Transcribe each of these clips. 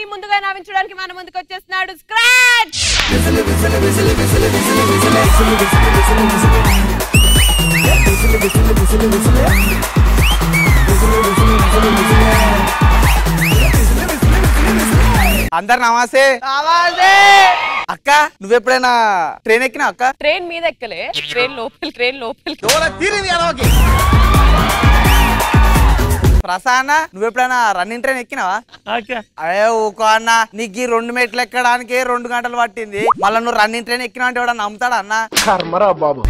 అందరినీ ముందుగా నవ్వించడానికి మన ముందుకు వచ్చేస్తున్నాడు స్క్రాచ్ అందరు నమస్తే అక్క నువ్వెప్పుడైనా ట్రైన్ ఎక్కినా అక్క ట్రైన్ మీద ఎక్కలే ట్రైన్ లోపల ట్రైన్ లోపలికి ప్రసాన్న నువ్వెప్పుడైనా రన్నింగ్ ట్రైన్ ఎక్కినావా అయ్యో ఊకో అన్న నీకు ఈ రెండు మెట్లు ఎక్కడానికి రెండు గంటలు పట్టింది మళ్ళీ నువ్వు రన్నింగ్ ట్రైన్ ఎక్కినా అంటే ఎవడన్నా నమ్ముతాడా అన్న కర్మరా బాబు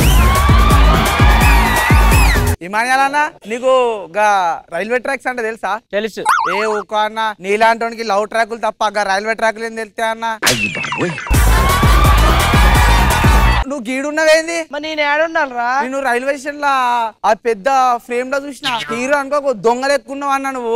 ఇమాన్యాలన్న నీకు గా రైల్వే ట్రాక్స్ అంటే తెలుసా తెలుసు ఏ ఊకో అన్న నీలాంటి వానికి లవ్ ట్రాకులు తప్ప గా రైల్వే ట్రాకులు ఏం తెలుస్తా అన్న నువ్వు గీడున్నవేంది మరి నేను ఏడుండాలరా నేను రైల్వే స్టేషన్ లా ఆ పెద్ద ఫ్రేమ్ లో చూసిన హీరో అనుకో దొంగలు ఎక్కున్నావు అన్న నువ్వు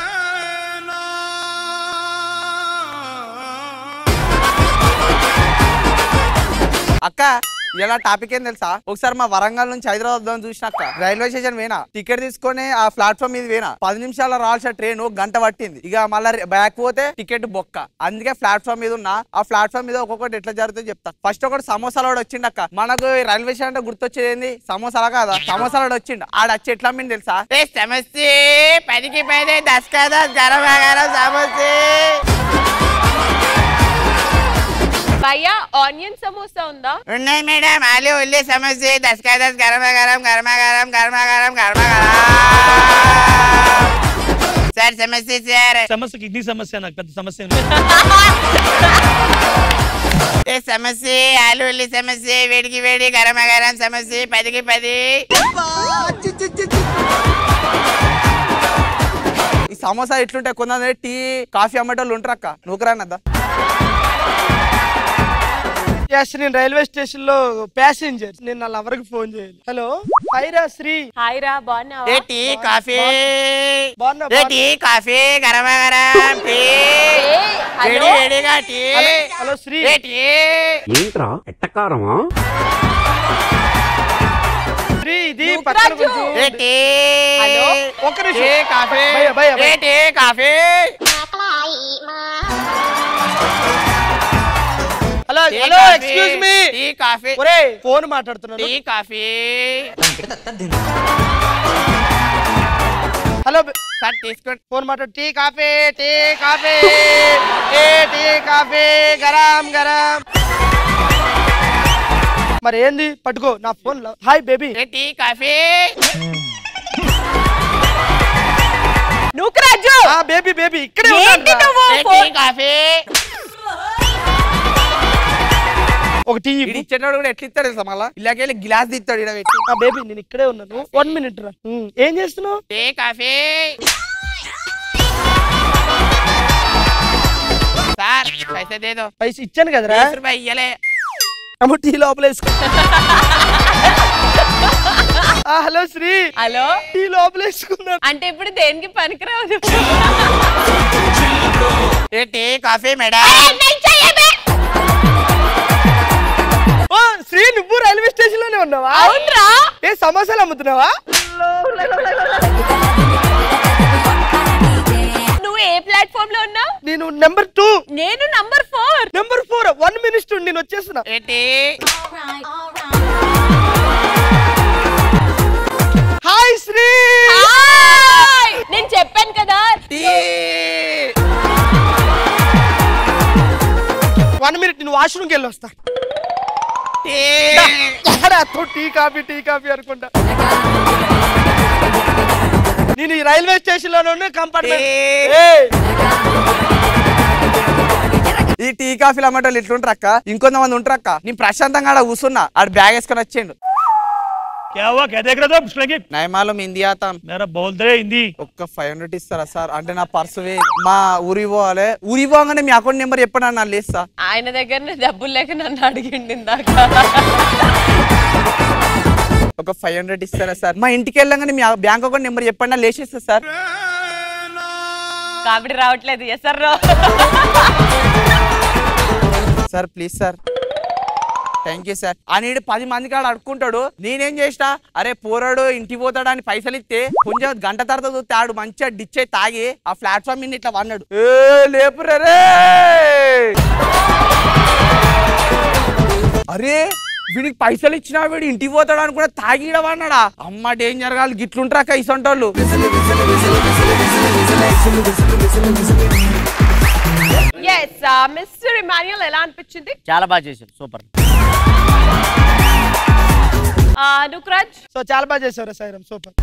అక్క ఇలా టాపిక్ ఏం తెలుసా ఒకసారి మా వరంగల్ నుంచి హైదరాబాద్ వద్దామని చూసిన అక్క రైల్వే స్టేషన్ పోయినా టికెట్ తీసుకొని ఆ ప్లాట్ఫామ్ మీద పోయినా పది నిమిషాల రావాల్సిన ట్రైన్ గంట పట్టింది ఇక మళ్ళీ బ్యాక్ పోతే టికెట్ బొక్క అందుకే ప్లాట్ఫామ్ మీద ఉన్నా ఆ ప్లాట్ఫామ్ మీద ఒక్కొక్కటి ఎట్లా జరుగుతుందో చెప్తా ఫస్ట్ ఒకటి సమోసాలు వాడు వచ్చిండు అక్క మనకు ఈ రైల్వే స్టేషన్ అంటే గుర్తొచ్చేది ఏంది సమోసాలా కాదా సమోసాలు వాడు వచ్చిండు ఆడ వచ్చి ఎట్లా అమ్మింది తెలుసా ఏ సమస్య పదికి పది దస్ కదా గరం గరం సమస్య భయ్యా ఆనియన్ సమోసా ఉందా ఉన్నాయి మేడం ఆలు ఉల్లి సమస్య దస్ కా దస్ గరమ గరం గరమ గరం గరమ గరం గరమ గరం సార్ సమస్య సార్ సమస్య కిడ్నీ సమస్య నాకు పెద్ద సమస్య ఏ సమస్య ఆలు ఉల్లి సమస్య వేడికి వేడి గరమ గరం సమస్య పదికి పది ఈ సమోసా ఎట్లుంటాయి కొంతమంది టీ కాఫీ అమ్మేటోళ్ళు ఉంటారు అక్క నువ్వు రానద్దా ఎస్ నేను రైల్వే స్టేషన్ లో ప్యాసింజర్ నేను నా లవర్ కి ఫోన్ చేయాలి హలో హైరా శ్రీ హాయ్ రా బాగున్నావా ఏ టీ కాఫీ బాగున్నా ఏ టీ కాఫీ గరమ గరం టీ ఏ, వేడి హలో వేడిగా టీ హలో శ్రీ ఏ టీ ఏంట్రా ఎట్టకారమా శ్రీ ఇది నువ్వు పక్కన రాజు. కొంచెం ఏ టీ హలో? ఒక్క నిమిషం. ఏ కాఫీ భయ్యా, భయ్యా, భయ్యా. ఏ tea coffee hello tea hello coffee, excuse me tea coffee ఒరే ఫోన్ మాట్లాడుతున్నాను టీ కాఫీ హలో సార్ తీసుకోండి ఫోన్ మాట్లాడు టీ కాఫీ టీ కాఫీ ఏ టీ కాఫీ గరం గరం మరి ఏంది పట్టుకో నా ఫోన్ లో హాయ్ బేబీ ఏ టీ కాఫీ నువ్వు రాజు ఆ బేబీ బేబీ ఇక్కడే ఏంటి ఉన్నాను రా. నువ్వు ఏ టీ ఫోన్- కాఫీ ఒక టీ ఇది ఇచ్చేటోడు కూడా ఎట్లా ఇస్తాడు తెలుసా మళ్ళా ఇలాకెళ్ళి గ్లాస్ తీస్తాడు ఇక్కడ పెట్టి ఆ బేబీ నేను ఇక్కడే ఉన్నాను వన్ మినిట్ రా ఉమ్, ఏం చేస్తున్నావు టీ కాఫీ సార్ పైసా దేదో పైసా ఇచ్చాను కదరా बीस रुपए ये ले అమ్మ టీ లోపల వేసుకో ఆ, హలో శ్రీ హలో టీ లోపల వేసుకుందాం అంటే ఇప్పుడు దేనికి పనికిరావు ये टी कॉफी मैडम ఓ శ్రీ నువ్వు రైల్వే స్టేషన్ లోనే ఉన్నావా అవునరా ఏ సమోసాలు అమ్ముతున్నావా నువ్వు ఏ ప్లాట్ఫామ్ లో ఉన్నావు నేను నెంబర్ టూ నేను number four number four one minute నేను వచ్చేస్తున్నా ये टी హాయ్ శ్రీ నేను చెప్పాను కదా टी వన్ మినిట్ నేను వాష్రూమ్కి వెళ్ళి వస్తా టీ ఎక్కడ అత్తో టీ కాఫీ టీ కాఫీ అనుకుంటా నేను ఈ రైల్వే స్టేషన్ లోనే కంపార్ట్మెంట్ ఏయ్, ఈ టీ కాఫీలు అమ్మటోళ్ళు ఇట్లుంటారు అక్క ఇంకొంతమంది ఉంటారు అక్క నేను ప్రశాంతంగా ఆడ కూర్చున్నా ఆడ బ్యాగ్ వేసుకొని వచ్చిండు क्या हुआ क्या देख रहे थे पुष्कला నయమాలో హిందీ ఆతాం मेरा बोल दे हिंदी ఒక్క ఫైవ్ హండ్రెడ్ ఇస్తారా సార్ అంటే నా పర్సు మా ఊరికి పోవాలి ఊరికి పోగానే మీ అకౌంట్ నెంబర్ చెప్పండి అన్న లేస్తా ఆయన దగ్గర డబ్బులు లేక నన్ను అడిగిండి ఇందాక ఒక ఫైవ్ హండ్రెడ్ ఇస్తారా సార్ మా ఇంటికి వెళ్ళగానే మీ బ్యాంక్ అకౌంట్ నెంబర్ చెప్పండి నా లేచేస్తా సార్ కాబట్టి రావట్లేదు yes sir sir please sir thank you sir అని పది మంది కాడ అడుక్కుంటాడు నేనేం చేసిన అరే పోరాడు ఇంటికి పోతాడు అని పైసలు ఇస్తే కొంచెం గంట తర్వాత చూస్తే ఆడు మంచిగా డిచ్ అయి తాగి ఆ ప్లాట్ఫామ్ మీద ఇట్లా వన్నాడు ఏ లేపురా రే అరే వీడికి పైసలు ఇచ్చినా వీడు ఇంటికి పోతాడు అనుకున్నా తాగిడం అన్నాడా అమ్మ డేంజర్ గాలు గిట్లుంటారా కైసంటోళ్ళు ఎస్ మిస్టర్ ఇమాన్యుల్ ఎలా అనిపించింది చాలా బాగా చేశారు సూపర్ అనుక్రాజ్ సో చాలా బాగా చేశారు సాయిరామ్ సూపర్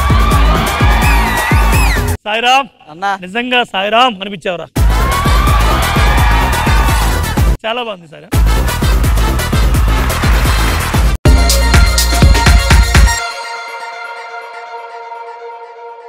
సాయిరామ్ అన్నా నిజంగా సాయిరామ్ అనిపించావురా చాలా బాగుంది సాయిరామ్